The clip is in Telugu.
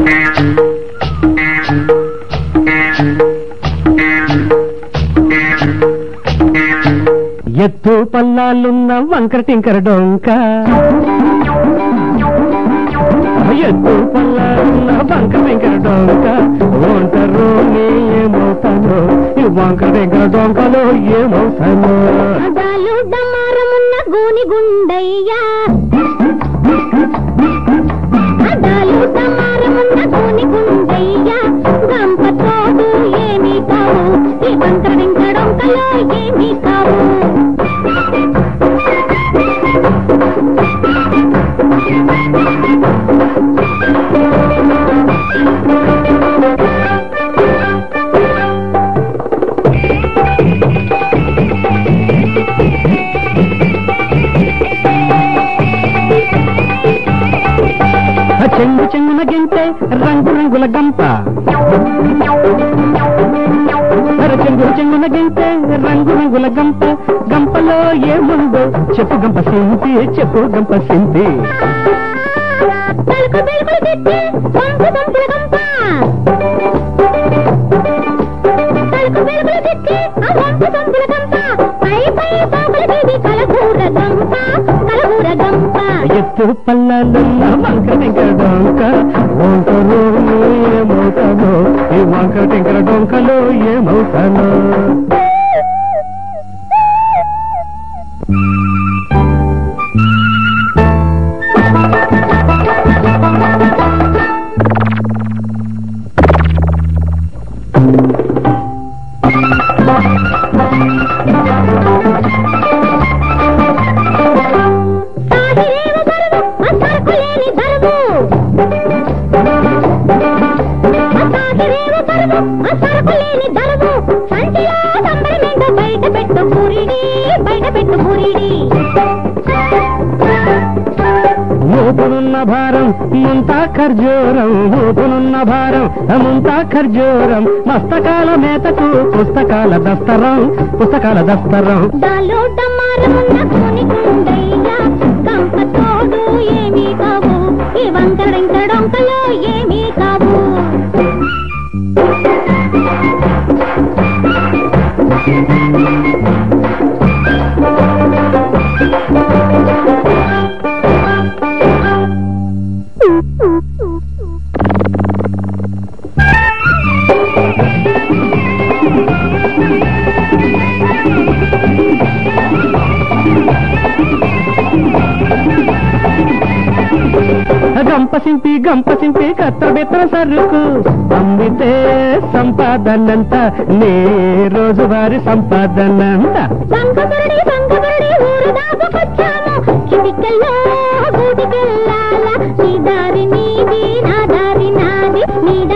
ఎత్తు పల్లాలున్న వంకర టింకర డొంక ఎత్తు పల్లాలున్న వంకర టింకర డొంక ఒంటరు ఏమవుతాను ఈ వంకర టింకర డొంకలో ఏమవుతాను అదాలు డమారమున్న గోని గుండయ్యా అదాలు డమారమున్న గోని గుండయ్యా గంప తోడు ఏమి కావు ఈ వంకరించడంకలో ఏమి కావు ఆ చెంగు చెంగున గింటే రంగు రంగుల గంప అరే చెంగు చెంగున గింటే రంగు రంగుల గంప గంపలో ఏముందో చెప్పు గంప సింతి చెప్పు గంప సింతి తలుకు బెలుకులు తెచ్చి వంపు దంపుల గంప తలుకు బెలుకులు తెచ్చి ఆ వంపు దంపుల గంప పై పై పాపల బీది కలగూర గంప కలగూర గంప ఎత్తు పల్లాలున్న వంక టింకర డొంక ఒంటరు ఏమవుతానో ఈ వంక టింకర డొంకలో ఏమవుతానో సాగిరేవ బరువు ఆ సరుకు లేని ధరము ఆ సాగిరేవ బరువు ఆ సరుకు లేని ధరము సంచిలో సంబరమేంటో బయట పెట్టు పూరిడి బయట పెట్టు పూరిడి మూపునున్న భారం ముంతా ఖర్జూరం మూపునున్న భారం ముంతా ఖర్జూరం మస్తకాల మేతకు పుస్తకాల దస్తరం పుస్తకాల దస్తరం దాలో డమ్మారమున్న కోని గుండయ్యా కంప తోడు ఏమీ కావు ఈ వంకరించడొంకలో ఏమీ కావు గంప సింపి గంప సింపి కత్త బెత్తర సరుకు అమ్మితే సంపాదనంత నీ రోజువారి సంపాదనంత బంగబురుడి బంగబురుడి ఊరు దాపుకొచ్చాము కిటికల్లో గూటికెళ్ళాల నీ దారి నీది నా దారి నాది నీ